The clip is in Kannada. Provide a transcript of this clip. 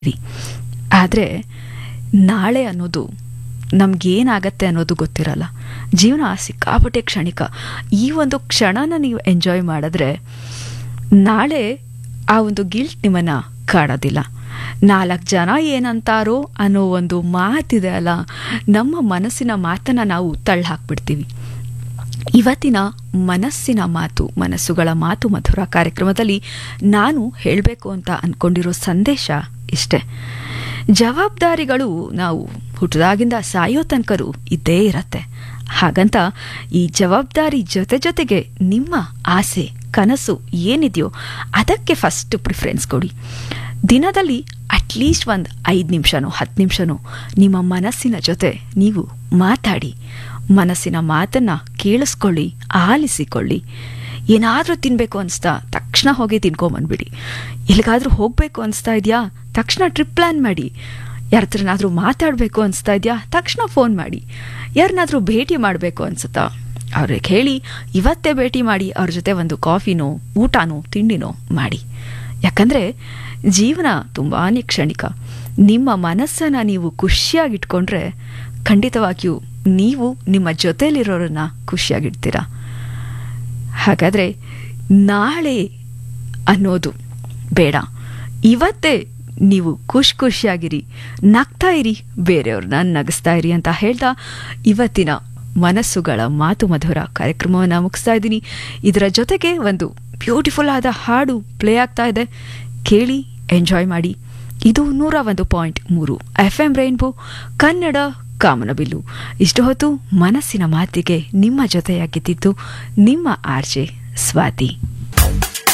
ಇರಿ ಆದರೆ ನಾಳೆ ಅನ್ನೋದು ನಮಗೇನಾಗತ್ತೆ ಅನ್ನೋದು ಗೊತ್ತಿರಲ್ಲ ಜೀವನ ಸಿಕ್ಕಾಪಟ್ಟೆ ಕ್ಷಣಿಕ ಈ ಒಂದು ಕ್ಷಣನ ನೀವು ಎಂಜಾಯ್ ಮಾಡಿದ್ರೆ ನಾಳೆ ಆ ಒಂದು ಗಿಲ್ಟ್ ನಿಮ್ಮನ್ನು ಕಾಡೋದಿಲ್ಲ ನಾಲ್ಕು ಜನ ಏನಂತಾರೋ ಅನ್ನೋ ಒಂದು ಮಾತಿದೆ ಅಲ್ಲ ನಮ್ಮ ಮನಸ್ಸಿನ ಮಾತನ್ನು ನಾವು ತಳ್ಳಿ ಹಾಕ್ಬಿಡ್ತೀವಿ ಇವತ್ತಿನ ಮನಸ್ಸಿನ ಮಾತು ಮನಸ್ಸುಗಳ ಮಾತು ಮಧುರ ಕಾರ್ಯಕ್ರಮದಲ್ಲಿ ನಾನು ಹೇಳಬೇಕು ಅಂತ ಅಂದ್ಕೊಂಡಿರೋ ಸಂದೇಶ ಇಷ್ಟೆ ಜವಾಬ್ದಾರಿಗಳು ನಾವು ಹುಟ್ಟಿದಾಗಿಂದ ಸಾಯೋ ತನಕರು ಇದ್ದೇ ಇರತ್ತೆ ಹಾಗಂತ ಈ ಜವಾಬ್ದಾರಿ ಜೊತೆ ಜೊತೆಗೆ ನಿಮ್ಮ ಆಸೆ ಕನಸು ಏನಿದೆಯೋ ಅದಕ್ಕೆ ಫಸ್ಟ್ ಪ್ರಿಫರೆನ್ಸ್ ಕೊಡಿ ದಿನದಲ್ಲಿ ಅಟ್ಲೀಸ್ಟ್ ಒಂದು ಐದು ನಿಮಿಷನೋ ಹತ್ತು ನಿಮಿಷನೋ ನಿಮ್ಮ ಮನಸ್ಸಿನ ಜೊತೆ ನೀವು ಮಾತಾಡಿ ಮನಸ್ಸಿನ ಮಾತನ್ನು ಕೇಳಿಸ್ಕೊಳ್ಳಿ ಆಲಿಸಿಕೊಳ್ಳಿ ಏನಾದರೂ ತಿನ್ನಬೇಕು ಅನಿಸ್ತಾ ತಕ್ಷಣ ಹೋಗಿ ತಿನ್ಕೊಂಬಂದ್ಬಿಡಿ ಎಲ್ಲಿಗಾದರೂ ಹೋಗಬೇಕು ಅನಿಸ್ತಾ ಇದೆಯಾ ತಕ್ಷಣ ಟ್ರಿಪ್ ಪ್ಲ್ಯಾನ್ ಮಾಡಿ ಯಾರ ಹತ್ರನಾದರೂ ಮಾತಾಡಬೇಕು ಅನಿಸ್ತಾ ಇದೆಯಾ ತಕ್ಷಣ ಫೋನ್ ಮಾಡಿ ಯಾರನ್ನಾದರೂ ಭೇಟಿ ಮಾಡಬೇಕು ಅನಿಸುತ್ತಾ ಅವ್ರಿಗೆ ಹೇಳಿ ಇವತ್ತೇ ಭೇಟಿ ಮಾಡಿ ಅವ್ರ ಜೊತೆ ಒಂದು ಕಾಫಿನೋ ಊಟನೋ ತಿಂಡಿನೋ ಮಾಡಿ ಯಾಕಂದರೆ ಜೀವನ ತುಂಬಾ ಕ್ಷಣಿಕ ನಿಮ್ಮ ಮನಸ್ಸನ್ನು ನೀವು ಖುಷಿಯಾಗಿಟ್ಕೊಂಡ್ರೆ ಖಂಡಿತವಾಗಿಯೂ ನೀವು ನಿಮ್ಮ ಜೊತೆಯಲ್ಲಿರೋರನ್ನ ಖುಷಿಯಾಗಿಡ್ತೀರಾ ಹಾಗಾದರೆ ನಾಳೆ ಅನ್ನೋದು ಬೇಡ ಇವತ್ತೇ ನೀವು ಖುಷಿ ಖುಷಿಯಾಗಿರಿ ನಗ್ತಾ ಇರಿ ಬೇರೆಯವ್ರನ್ನ ನಗಿಸ್ತಾ ಇರಿ ಅಂತ ಹೇಳ್ತಾ ಇವತ್ತಿನ ಮನಸ್ಸುಗಳ ಮಾತು ಮಧುರ ಕಾರ್ಯಕ್ರಮವನ್ನು ಮುಗಿಸ್ತಾ ಇದ್ದೀನಿ ಇದರ ಜೊತೆಗೆ ಒಂದು ಬ್ಯೂಟಿಫುಲ್ ಆದ ಹಾಡು ಪ್ಲೇ ಆಗ್ತಾ ಇದೆ ಕೇಳಿ ಎಂಜಾಯ್ ಮಾಡಿ ಇದು ನೂರ ಒಂದು ಪಾಯಿಂಟ್ ಮೂರು ಎಫ್ ಎಂ ರೈನ್ಬೋ ಕನ್ನಡ ಕಾಮನಬಿಲ್ಲು ಇಷ್ಟು ಹೊತ್ತು ಮನಸ್ಸಿನ ಮಾತಿಗೆ ನಿಮ್ಮ ಜೊತೆಯಾಗಿದ್ದಿದ್ದು ನಿಮ್ಮ ಆರ್ಜೆ ಸ್ವಾತಿ